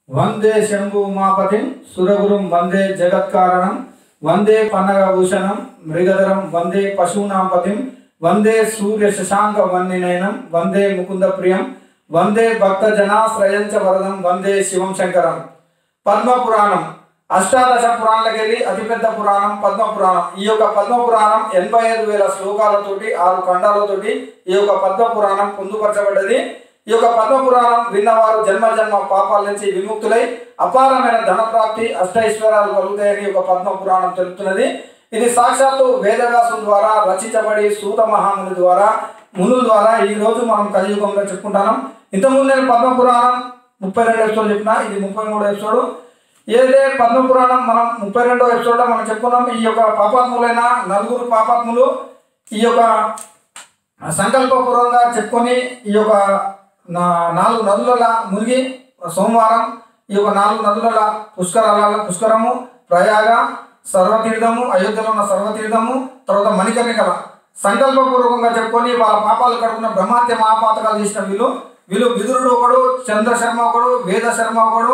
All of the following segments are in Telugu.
వందే శంభు ఉమాపతిం సురగురుం వందే జగత్కారణం వందే పన్నగభూషణం మృగధరం వందే పశూనాంపతిం వందే సూర్య శశాంక వన్నినయనం వందే ముకుంద ప్రియం వందే భక్త జనాశ్రయంచ వరదం వందే శివం శంకరం పద్మ పురాణం అష్టాదశ పురాణాలకు వెళ్ళి అతిపెద్ద పురాణం పద్మ పురాణం ఈ యొక్క పద్మ పురాణం ఎనభై ఐదు వేల శ్లోకాలతోటి ఆరు ఖండాలతోటి ఈ యొక్క పద్మ పురాణం పొందుపరచబడ్డది ఈ యొక్క పద్మ పురాణం విన్నవారు జన్మ జన్మ పాపాల నుంచి విముక్తులై అపారమైన ధనప్రాప్తి అష్టైశ్వర్యాలు కలుగుతాయని ఈ యొక్క పద్మ పురాణం తెలుపుతున్నది ఇది సాక్షాత్తు వేదవ్యాసం ద్వారా రచించబడి సూత మహాముని ద్వారా మునుల ద్వారా ఈ రోజు మనం కలియుగంలో చెప్పుకుంటాం ఇంతకుముందు నేను పద్మ పురాణం ముప్పై రెండు ఎపిసోడ్ చెప్పిన ఇది ముప్పై మూడు ఎపిసోడ్ ఏదైతే పద్మ పురాణం మనం ముప్పై రెండో ఎపిసోడ్లో మనం చెప్పుకున్నాం ఈ యొక్క పాపాత్ములైన నలుగురు పాపాత్ములు ఈ యొక్క సంకల్పపూర్వకంగా చెప్పుకొని ఈ యొక్క నా- నాలుగు నదుల మునిగి సోమవారం ఈ యొక్క నాలుగు నదుల పుష్కరాల పుష్కరము ప్రయాగ సర్వతీర్థము అయోధ్యలో ఉన్న సర్వతీర్థము తర్వాత మణికర్ణికల సంకల్పపూర్వకంగా చెప్పుకొని వాళ్ళ పాపాలు కడుకున్న బ్రహ్మాత్య మహాపాతకాలు చేసిన వీళ్ళు వీళ్ళు విదురుడు ఒకడు చంద్రశర్మ ఒకడు వేద శర్మ ఒకడు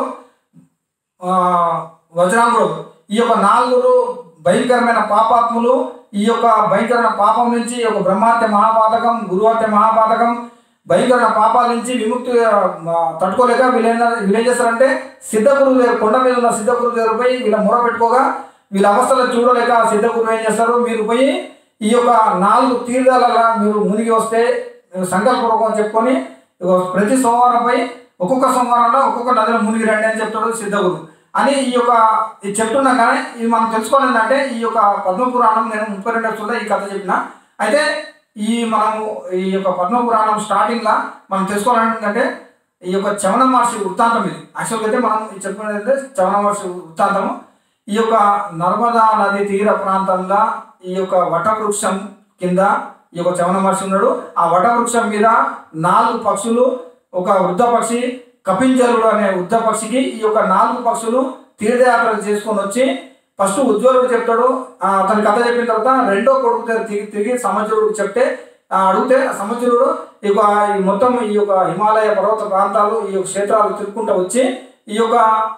ఆ, వజ్రాంగుడు ఈ యొక్క నాలుగురు భయంకరమైన పాపాత్ములు ఈ యొక్క భయంకరమైన పాపం నుంచి ఈ యొక్క బ్రహ్మహత్య మహాపాతకం గురుహత్య మహాపాతకం భయంకరమైన పాపాల నుంచి విముక్తి ఆ, తట్టుకోలేక వీళ్ళు ఏం వీళ్ళు ఏం చేస్తారంటే సిద్ధగురువు దగ్గర కొండ మీద ఉన్న సిద్ధగురువు దగ్గర పోయి వీళ్ళ మొర పెట్టుకోగా వీళ్ళ అవస్థలు చూడలేక ఆ సిద్ధగురువు ఏం చేస్తారు మీరు పోయి ఈ యొక్క నాలుగు తీర్థాలలో మీరు మునిగి వస్తే మీరు సంకల్పపూర్వకం చెప్పుకొని ఇగో ప్రతి సోమవారం పోయి ఒక్కొక్క సోమవారంలో ఒక్కొక్క నదిలో మునిగి రండి అని చెప్తాడు సిద్ధగురు అని ఈ యొక్క ఇది చెప్తున్నా కానీ ఇది మనం తెలుసుకోవాలి ఏంటంటే ఈ యొక్క పద్మపురాణం నేను ముప్పై రెండు ఎపిసోడ్లో ఈ కథ చెప్పిన అయితే ఈ మనము ఈ యొక్క పద్మపురాణం స్టార్టింగ్లో మనం తెలుసుకోవాలంటే ఈ యొక్క చవన మహర్షి వృత్తాంతం ఇది యాక్చువల్గా అయితే మనం ఇది చెప్పుకునేది అంటే చవన మహర్షి వృత్తాంతము ఈ యొక్క నర్మదా నది తీర ప్రాంతంలో ఈ యొక్క వటవృక్షం కింద ఈ యొక్క చవన మహర్షి ఉన్నాడు ఆ వటవృక్షం మీద నాలుగు పక్షులు ఒక వృద్ధ పక్షి కపింజలుడు అనే వృద్ధ పక్షికి ఈ యొక్క నాలుగు పక్షులు తీర్థయాత్రలు చేసుకొని వచ్చి ఫస్ట్ ఉజ్వలుడు చెప్తాడు ఆ, అతని కథ చెప్పిన తర్వాత రెండో కొడుకు దగ్గర తిరిగి తిరిగి సమజ్రుడికి చెప్తే ఆ, అడిగితే సమజ్రుడు ఈ యొక్క ఈ మొత్తం ఈ యొక్క హిమాలయ పర్వత ప్రాంతాలు ఈ యొక్క క్షేత్రాలు తిరుక్కుంటూ వచ్చి ఈ యొక్క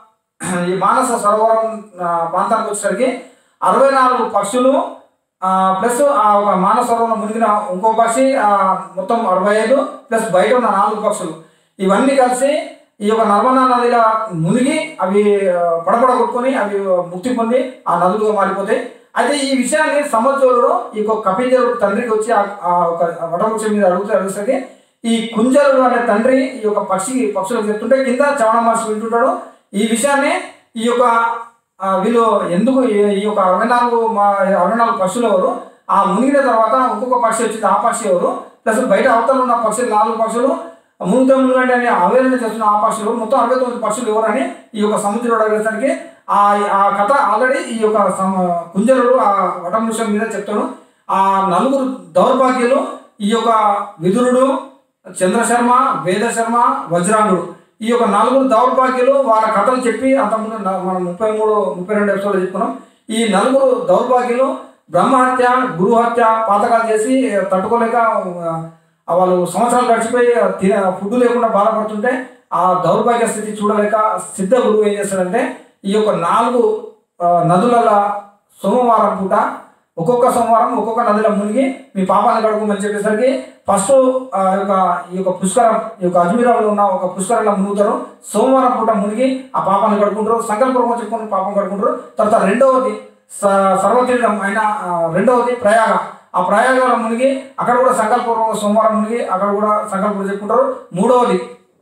ఈ మానస సరోవరం ఆ, ప్రాంతానికి వచ్చేసరికి అరవై నాలుగు పక్షులు ఆ, ప్లస్ ఆ ఒక మానస సరోవరం మునిగిన ఇంకో పక్షి ఆ, మొత్తం అరవై ఐదు ప్లస్ బయట ఉన్న నాలుగు పక్షులు ఇవన్నీ కలిసి ఈ యొక్క నర్మదా నదిలో మునిగి అవి ఆ, పడపడ కొట్టుకొని అవి ముక్తి పొంది ఆ నదులుగా మారిపోతాయి అయితే ఈ విషయాన్ని సమజ్జోలుడు ఈ యొక్క కపింజలుడు తండ్రికి వచ్చి ఆ ఆ ఒక వటవృక్షం మీద అడుగుతూ అడుగుతుంది ఈ కుంజలుడు అనే తండ్రి ఈ యొక్క పక్షి పక్షులకు చెప్తుంటే కింద చవణ మహర్షి వింటుంటాడు ఈ విషయాన్ని ఈ యొక్క ఆ, వీళ్ళు ఎందుకు ఈ- ఈ యొక్క అరవై నాలుగు మా అరవై నాలుగు పక్షులు ఎవరు ఆ మునిగిన తర్వాత ఒక్కొక్క పక్షి వచ్చింది ఆ పక్షి ఎవరు ప్లస్ బయట అవతల ఉన్న పక్షులు నాలుగు పక్షులు మునుగుతా మునుగండి అని ఆవేదన చేస్తున్న ఆ పక్షులు మొత్తం అరవై తొమ్మిది పక్షులు ఎవరని ఈ యొక్క సముద్రుడు అడిగేసరికి ఆ ఆ కథ ఆల్రెడీ ఈ యొక్క సమ- కుంజరుడు ఆ వటమృషం మీద చెప్తాడు ఆ నలుగురు దౌర్భాగ్యులు ఈ యొక్క విదురుడు చంద్రశర్మ వేదశర్మ వజ్రాంగుడు ఈ యొక్క నలుగురు దౌర్భాగ్యులు వాళ్ళ కథలు చెప్పి అంతకుముందు న- మనం ముప్పై మూడు ముప్పై రెండు ఎపిసోడ్లు చెప్పుకున్నాం ఈ నలుగురు దౌర్భాగ్యులు బ్రహ్మహత్య గురుహత్య పాతకాలు చేసి తట్టుకోలేక ఆ, వాళ్ళు సంవత్సరాలు గడిచిపోయి తిన ఫుడ్ లేకుండా బాధపడుతుంటే ఆ దౌర్భాగ్య స్థితి చూడలేక సిద్ధ గురువు ఏం చేస్తాడంటే ఈ యొక్క నాలుగు ఆ, నదుల సోమవారం పూట ఒక్కొక్క సోమవారం ఒక్కొక్క నదిలో మునిగి మీ పాపాన్ని కడుకోమని చెప్పేసరికి ఫస్ట్ ఆ యొక్క ఈ యొక్క పుష్కరం ఈ యొక్క అజ్మీరాలో ఉన్న ఒక పుష్కరంలో మునుగుతారు సోమవారం పూట మునిగి ఆ పాపాన్ని కడుకుంటారు సంకల్పూర్వకం చెప్పుకొని పాపం కడుకుంటారు తర్వాత రెండవది స- సర్వతీర్థం అయిన ఆ, రెండవది ప్రయాగ ఆ ప్రయాగంలో మునిగి అక్కడ కూడా సంకల్పూర్వక సోమవారం మునిగి అక్కడ కూడా సంకల్పం చెప్పుకుంటారు మూడవది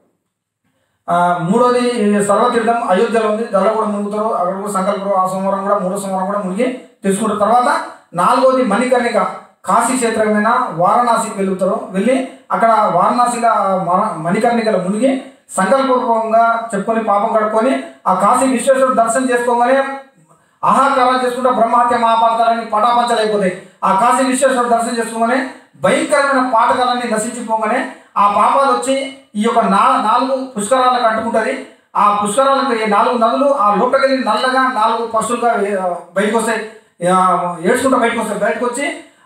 ఆ, మూడోది ఈ సర్వతీర్థం అయోధ్యలో ఉంది దానిలో కూడా మునుగుతారు అక్కడ కూడా సంకల్పం ఆ సోమవారం కూడా మూడో సోమవారం కూడా మునిగి తీసుకుంటారు తర్వాత నాలుగోది మణికర్ణిక కాశీ క్షేత్రమైన వారణాసికి వెళ్తారు వెళ్ళి అక్కడ వారణాసిలో మన- మణికర్ణికలో మునిగి సంకల్పపూర్వకంగా చెప్పుకొని పాపం కడుక్కొని ఆ కాశీ విశ్వేశ్వరుడు దర్శనం చేసుకోగానే ఆహాకారాలు చేసుకుంటే బ్రహ్మహత్య మహాపాతకాలన్నీ పటాపంచలైపోతాయి ఆ కాశీ విశ్వేశ్వరుడు దర్శనం చేసుకోగానే భయంకరమైన పాతకాలన్నీ నశించిపోగానే ఆ పాపాలు వచ్చి ఈ యొక్క నా నాలుగు పుష్కరాలకు అంటుకుంటుంది ఆ పుష్కరాలకు ఈ నాలుగు నదులు ఆ లోపలికి నల్లగా నాలుగు పశువులుగా ఏ- బయటకు వస్తాయి ఆ, ఏడ్చుకుంటూ బయటకు వస్తాయి బయటకు వచ్చి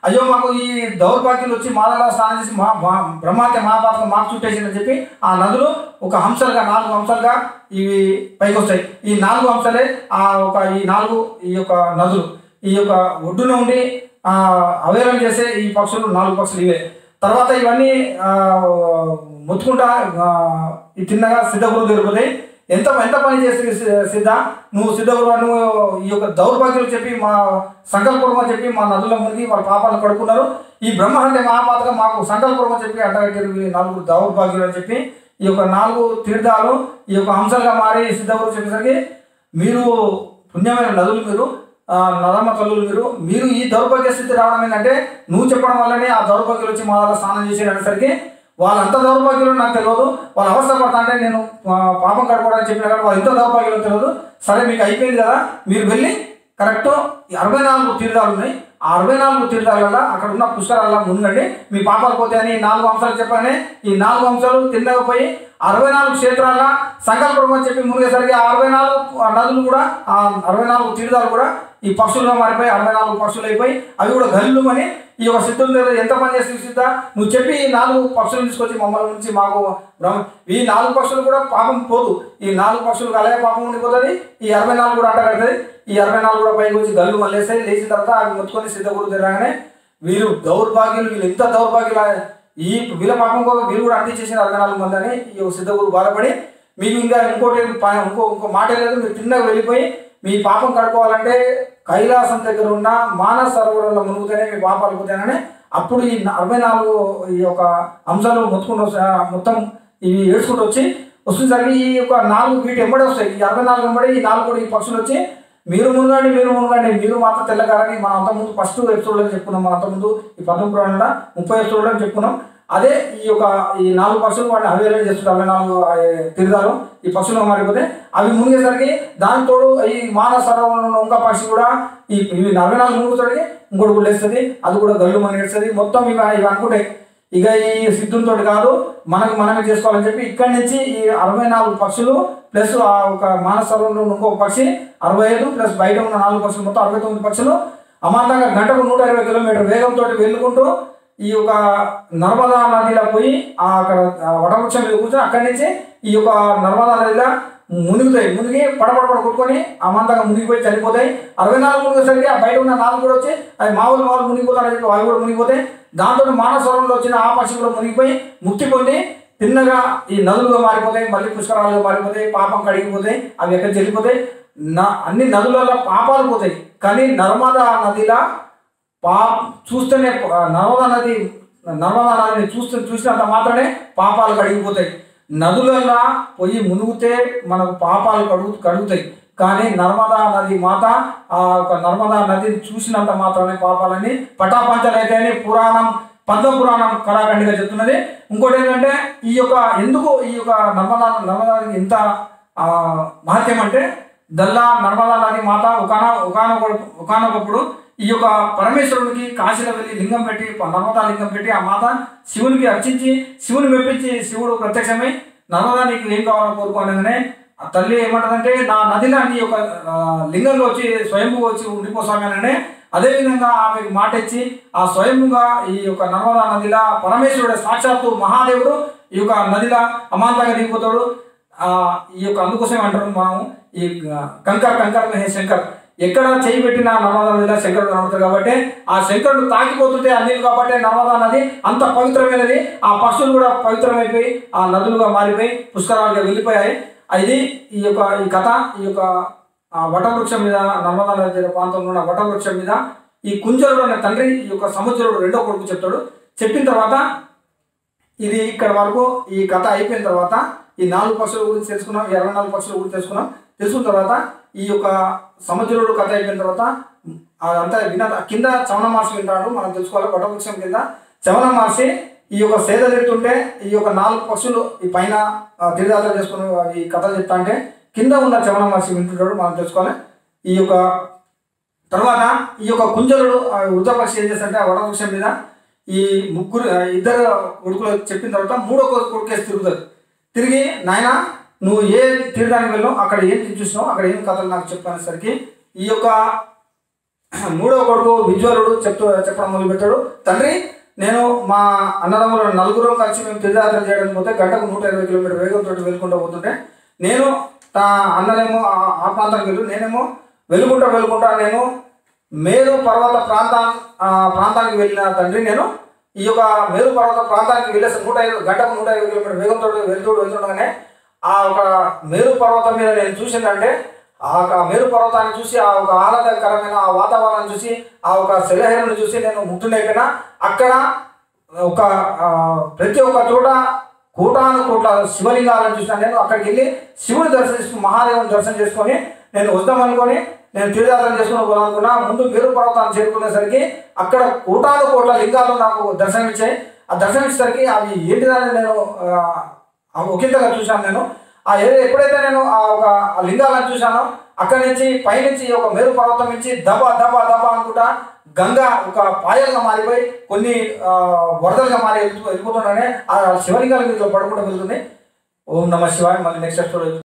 అయ్యో మాకు ఈ దౌర్భాగ్యులు వచ్చి మాదలా స్నానం చేసి మా మా బ్రహ్మాత్య మహాపాతకం మాకు చుట్టేసిందని చెప్పి ఆ నదులు ఒక హంసలుగా నాలుగు హంసలుగా ఇవి పైకి వస్తాయి ఈ నాలుగు హంసలే ఆ ఒక ఈ నాలుగు ఈ యొక్క నదులు ఈ యొక్క ఒడ్డున ఉండి ఆ, అవేలం చేసే ఈ పక్షులు నాలుగు పక్షులు ఇవే తర్వాత ఇవన్నీ ఆ, మొత్తుకుంటా ఆ, ఈ తిన్నగా సిద్ధగురు దొరుకుతాయి ఎంత ఎంత పని చేస్తే సి- సిద్ధ నువ్వు సిద్ధగురు నువ్వు ఈ యొక్క దౌర్భాగ్యులు చెప్పి మా సంకల్పూర్వం అని చెప్పి మా నదుల మునిగి వాళ్ళ పాపాలు కడుక్కున్నారు ఈ బ్రహ్మహంటే మహాపాతగా మాకు సంకల్పూర్వం అని చెప్పి అంటగట్టారు ఈ నలుగురు దౌర్భాగ్యులు అని చెప్పి ఈ యొక్క నాలుగు తీర్థాలు ఈ యొక్క అంశాలుగా మారి సిద్ధగురు చెప్పేసరికి మీరు పుణ్యమైన నదులు మీరు ఆ, నరమ తల్లులు మీరు మీరు ఈ దౌర్భాగ్య స్థితి రావడం ఏంటంటే నువ్వు చెప్పడం వల్లనే ఆ దౌర్భాగ్యులు వచ్చి మా దగ్గర స్నానం చేసి అనేసరికి వాళ్ళంత దౌర్భాగ్యులు నాకు తెలియదు వాళ్ళు అవస్థ పడతా అంటే నేను ఆ, పాపం కడుకోవడానికి చెప్పిన కానీ వాళ్ళు ఎంత దౌర్భాగ్యులు తెలియదు సరే మీకు అయిపోయింది కదా మీరు వెళ్ళి కరెక్ట్ అరవై నాలుగు తీర్థాలు ఉన్నాయి ఆ అరవై నాలుగు తీర్థాలలో అక్కడ ఉన్న పుష్కరాల్లో మునండి మీ పాపాలు పోతాయని ఈ నాలుగు అంశాలు చెప్పాను ఈ నాలుగు అంశాలు తిన్నకపోయి అరవై నాలుగు క్షేత్రాల సంకల్పం అని చెప్పి మునిగేసరికి ఆ అరవై నాలుగు నదులు కూడా ఆ అరవై నాలుగు తీర్థాలు కూడా ఈ పక్షులుగా మారిపోయి అరవై నాలుగు పక్షులు అయిపోయి అవి కూడా గల్లుమని ఈ యొక్క సిద్ధుల దగ్గర ఎంత పని చేస్తుంది సిద్ధ నువ్వు చెప్పి ఈ నాలుగు పక్షులు తీసుకొచ్చి మమ్మల్ని నుంచి మాకు బ్రహ్మ ఈ నాలుగు పక్షులు కూడా పాపం పోదు ఈ నాలుగు పక్షులు అలాగే పాపం ఉండిపోతుంది ఈ అరవై నాలుగు కూడా అంటగడుతుంది ఈ అరవై నాలుగు కూడా పైకి వచ్చి గల్లు మళ్ళేస్తాయి లేచిన తర్వాత అవి మొత్తుకొని సిద్ధగురు తిరగానే వీరు దౌర్భాగ్యులు వీళ్ళు ఎంత దౌర్భాగ్యులు ఈ వీళ్ళ పాపం కూడా వీళ్ళు కూడా అంటించేసిన అరవై నాలుగు మంది అని ఈ యొక్క సిద్ధగురు బాధపడి మీకు ఇంకా ఇంకోటి ప- ఇంకో ఇంకో మాట లేదు మీరు తిన్నగా వెళ్ళిపోయి మీ పాపం కడుక్కోవాలంటే కైలాసం దగ్గర ఉన్న మానస సరోవరంలో మునుగుతేనే మీ పాపాలు పోతాయని అప్పుడు ఈ అరవై నాలుగు ఈ యొక్క అంశాలు మొత్తుకుంటూ వస్తాయి. మొత్తం ఇవి ఏడ్చుకుంటూ వచ్చి వస్తుందరికి ఈ యొక్క నాలుగు వీటి ఎంబడి వస్తాయి ఈ అరవై నాలుగు ఎంబడి ఈ నాలుగు కూడా ఈ పక్షులు వచ్చి మీరు మునగండి మీరు మునగండి మీరు మాత్రం తెల్లగారని మనం అంతకుముందు ఫస్ట్ ఎపిసోడ్లో చెప్పుకున్నాం మనం అంతకుముందు ఈ పదం పురాణంలో ముప్పై ఎపిసోడ్లో చెప్పుకున్నాం అదే ఈ యొక్క ఈ నాలుగు పక్షులు వాటిని అవేలం చేస్తుంటారు అరవై నాలుగు ఆ, తీర్థాలు ఈ పక్షులు మారిపోతే అవి మునిగేసరికి దాని తోడు ఈ మానవ సరోవరంలో ఉన్న ఇంకొక పక్షి కూడా ఈ ఇవి అరవై నాలుగు మునుగుతాడికి ఇంకోటి కూడా లేస్తుంది అది కూడా గల్లు మనిగేస్తుంది మొత్తం ఇవి ఇవి అనుకుంటాయి ఇక ఈ సిద్ధులతో కాదు మనకు మనమే చేసుకోవాలని చెప్పి ఇక్కడి నుంచి ఈ అరవై నాలుగు పక్షులు ప్లస్ ఆ ఒక మానస సరోవరంలో ఉన్న ఇంకొక పక్షి అరవై ఐదు ప్లస్ బయట ఉన్న నాలుగు పక్షులు మొత్తం అరవై తొమ్మిది పక్షులు అమాంతంగా గంటకు నూట ఇరవై కిలోమీటర్ వేగంతో వెళ్ళుకుంటూ ఈ యొక్క నర్మదా నదిలో పోయి ఆ అక్కడ ఆ వటవృక్షం మీద కూర్చొని అక్కడి నుంచి ఈ యొక్క నర్మదా నదిలో మునుగుతాయి మునిగి పడపడపడ కొట్టుకొని అమాంతంగా మునిగిపోయి చనిపోతాయి అరవై నాలుగు మునిగేసరికి ఆ బయట ఉన్న నాలుగు కూడా వచ్చి అవి మామూలు మామూలు మునిగిపోతారని చెప్పి అవి కూడా మునిగిపోతాయి దాంతో మానసవరంలో వచ్చిన ఆ పక్షి కూడా మునిగిపోయి ముక్తి పొంది తిన్నగా ఈ నదులుగా మారిపోతాయి మళ్ళీ పుష్కరాలుగా మారిపోతాయి పాపం కడిగిపోతాయి అవి ఎక్కడికి వెళ్ళిపోతాయి నా అన్ని నదులలో పాపాలు పోతాయి కానీ నర్మదా నదిలా పా చూస్తేనే ఆ, నర్మదా నది నర్మదా నదిని చూస్తే చూసినంత మాత్రమే పాపాలు కడిగిపోతాయి నదులలో పోయి మునుగుతే మనకు పాపాలు కడుగు కడుగుతాయి కానీ నర్మదా నది మాత ఆ ఒక నర్మదా నదిని చూసినంత మాత్రమే పాపాలని పటాపంచలైతే అని పురాణం పద్మ పురాణం కళాఖండిగా చెప్తున్నది ఇంకోటి ఏంటంటే ఈ యొక్క ఎందుకు ఈ యొక్క నర్మదా నర్మదా నదికి ఇంత ఆ, మహత్యం అంటే దల్లా నర్మదా నది మాత ఒకన ఒకనొక ఒకనొకప్పుడు ఈ యొక్క పరమేశ్వరునికి కాశీలో వెళ్ళి లింగం పెట్టి నర్మదా లింగం పెట్టి ఆ మాత శివునికి అర్చించి శివుని మెప్పించి శివుడు ప్రత్యక్షమై నర్మదా నీకు ఏం కావాలో కోరుకోనగానే ఆ తల్లి ఏమంటదంటే నా నదిలో నీ యొక్క ఆ, లింగంలో వచ్చి స్వయంభూ వచ్చి ఉండిపోసాగానే అదేవిధంగా ఆమెకు మాట ఇచ్చి ఆ స్వయంగా ఈ యొక్క నర్మదా నదిలో పరమేశ్వరుడు సాక్షాత్తు మహాదేవుడు ఈ యొక్క నదిలో అమాంతంగా దిగిపోతాడు ఆ ఈ యొక్క అందుకోసం అంటారు మనం ఈ కంకర్ కంకర్ మే హే శంకర్ ఎక్కడ చేయి పెట్టిన నర్మదా నదిలో శంకరుడు కనబడతాడు కాబట్టి ఆ శంకరుడు తాకిపోతుంటే ఆ నీళ్ళు కాబట్టి నర్మదా నది అంత పవిత్రమైనది ఆ పక్షులు కూడా పవిత్రమైపోయి ఆ నదులుగా మారిపోయి పుష్కరాలుగా వెళ్ళిపోయాయి ఇది ఈ యొక్క ఈ కథ ఈ యొక్క ఆ వటవృక్షం మీద నర్మదా నది ప్రాంతంలో ఉన్న వటవృక్షం మీద ఈ కుంజరుడు అనే తండ్రి ఈ యొక్క సముద్రుడు రెండో కొడుకు చెప్తాడు చెప్పిన తర్వాత ఇది ఇక్కడ వరకు ఈ కథ అయిపోయిన తర్వాత ఈ నాలుగు పక్షుల గురించి తెలుసుకున్నాం ఈ ఇరవై నాలుగు పక్షుల గురించి తెలుసుకున్నాం తెలుసుకున్న తర్వాత ఈ యొక్క సముద్రుడు కథ అయిపోయిన తర్వాత అదంతా విన కింద చవన మహర్షి వింటాడు మనం తెలుసుకోవాలి వటవృక్షం కింద చవన మహర్షి ఈ యొక్క సేద తిరుగుతుంటే ఈ యొక్క నాలుగు పక్షులు ఈ పైన ఆ, తీర్థయాత్ర చేసుకుని ఈ కథలు చెప్తా అంటే కింద ఉన్న చవన మహర్షి వింటుంటాడు మనం తెలుసుకోవాలి ఈ యొక్క తర్వాత ఈ యొక్క కుంజరుడు ఆ వృద్ధ పక్షి ఏం చేస్తాడంటే ఆ వటవృక్షం మీద ఈ ముగ్గురు ఆ ఇద్దరు కొడుకులు చెప్పిన తర్వాత మూడో కొడుకు కొడుకేసి తిరుగుతుంది తిరిగి నాయన నువ్వు ఏ తీర్థానికి వెళ్ళావు అక్కడ ఏం చూసినావు అక్కడ ఏం కథలు నాకు చెప్పనేసరికి ఈ యొక్క మూడవ కొడుకు విజ్వలుడు చెప్తూ చెప్పడం మొదలుపెట్టాడు తండ్రి నేను మా అన్నదమ్ములు నలుగురు కలిసి మేము తీర్థయాత్ర చేయడానికి పోతే గంటకు నూట ఇరవై కిలోమీటర్ వేగంతో వెళ్ళుకుంటూ పోతుంటే నేను నా అన్ననేమో ఆ- ఆ ప్రాంతానికి వెళ్ళు నేనేమో వెలుకుంటా వెలుకుంటా నేను మేరు పర్వత ప్రాంతా ఆ ప్రాంతానికి వెళ్ళిన తండ్రి నేను ఈ యొక్క మేరు పర్వత ప్రాంతానికి వెళ్ళేసి నూట ఐదు గంటకు నూట ఐదు కిలోమీటర్ వేగంతో వెళ్తూ వెళ్తుండగానే ఆ ఒక మేరు పర్వతం మీద నేను చూసిందంటే ఆ ఒక మేరు పర్వతాన్ని చూసి ఆ ఒక ఆహ్లాదకరమైన ఆ వాతావరణాన్ని చూసి ఆ ఒక శిలహేరుని చూసి నేను ముట్టునైపోయినా అక్కడ ఒక ఆ, ప్రతి ఒక్క చోట కోటాను కోట్ల శివలింగాలను చూసిన నేను అక్కడికి వెళ్ళి శివుని దర్శనం చేసుకుని మహాదేవుని దర్శనం చేసుకొని నేను వద్దామనుకొని నేను తీర్థయాత్ర చేసుకుని పోవాలనుకున్నా ముందు మేరు పర్వతాన్ని చేరుకునేసరికి అక్కడ కోటాను కోట్ల లింగాలు నాకు దర్శనమిచ్చాయి ఆ దర్శనమిచ్చేసరికి అవి ఏంటిదని నేను ఆ, ఆ ఒకంతగా చూశాను నేను ఆ ఏ- ఎప్పుడైతే నేను ఆ ఒక ఆ లింగాలను చూశానో అక్కడి నుంచి పైనుంచి ఒక మేరు పర్వతం నుంచి దబ దబ దబ అనుకుంటా గంగ ఒక పాయలుగా మారిపోయి కొన్ని ఆ, వరదలుగా మారి వెళ్ళిపో- వెళ్ళిపోతుండగానే ఆ శివలింగాల మీద పడుకుంటూ వెళ్తుంది ఓం నమ శివాయ మళ్ళీ నెక్స్ట్ స్టోరీ